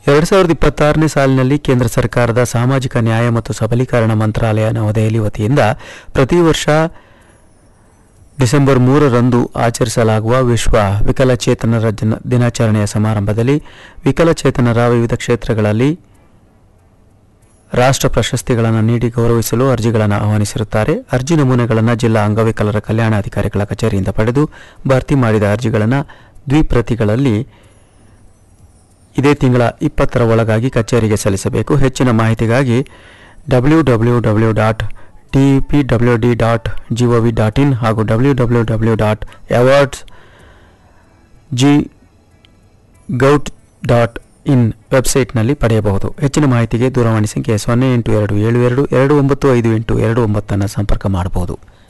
ಎರಡು ಸಾವಿರದ ಇಪ್ಪತ್ತಾರನೇ ಸಾಲಿನಲ್ಲಿ ಕೇಂದ್ರ ಸರ್ಕಾರದ ಸಾಮಾಜಿಕ ನ್ಯಾಯ ಮತ್ತು ಸಬಲೀಕರಣ ಮಂತ್ರಾಲಯ ನವದೆಹಲಿ ವತಿಯಿಂದ ಪ್ರತಿ ವರ್ಷ ಡಿಸೆಂಬರ್ ಮೂರರಂದು ಆಚರಿಸಲಾಗುವ ವಿಶ್ವ ವಿಕಲಚೇತನರ ಜನ ದಿನಾಚರಣೆಯ ಸಮಾರಂಭದಲ್ಲಿ ವಿಕಲಚೇತನರ ವಿವಿಧ ಕ್ಷೇತ್ರಗಳಲ್ಲಿ ರಾಷ್ಟ್ರ ಪ್ರಶಸ್ತಿಗಳನ್ನು ನೀಡಿ ಗೌರವಿಸಲು ಅರ್ಜಿಗಳನ್ನು ಆಹ್ವಾನಿಸಿರುತ್ತಾರೆ ಅರ್ಜಿ ನಮೂನೆಗಳನ್ನು ಜಿಲ್ಲಾ ಅಂಗವಿಕಲರ ಕಲ್ಯಾಣಾಧಿಕಾರಿಗಳ ಕಚೇರಿಯಿಂದ ಪಡೆದು ಭರ್ತಿ ಮಾಡಿದ ಅರ್ಜಿಗಳನ್ನು ದ್ವಿಪ್ರತಿಗಳಲ್ಲಿ ಇದೇ ತಿಂಗಳ ಇಪ್ಪತ್ತರ ಒಳಗಾಗಿ ಕಚೇರಿಗೆ ಸಲ್ಲಿಸಬೇಕು ಹೆಚ್ಚಿನ ಮಾಹಿತಿಗಾಗಿ W W W dot T P W D dot G O V dot in ಹಾಗೂ W W W dot awards G govt dot in ವೆಬ್ಸೈಟ್ನಲ್ಲಿ ಪಡೆಯಬಹುದು ಹೆಚ್ಚಿನ ಮಾಹಿತಿಗೆ ದೂರವಾಣಿ ಸಂಖ್ಯೆ ಸೊನ್ನೆ ಎಂಟು ಎರಡು ಏಳು ಎರಡು ಎರಡು ಒಂಬತ್ತು ಐದು ಎಂಟು ಎರಡು ಒಂಬತ್ತನ್ನು ಸಂಪರ್ಕ ಮಾಡಬಹುದು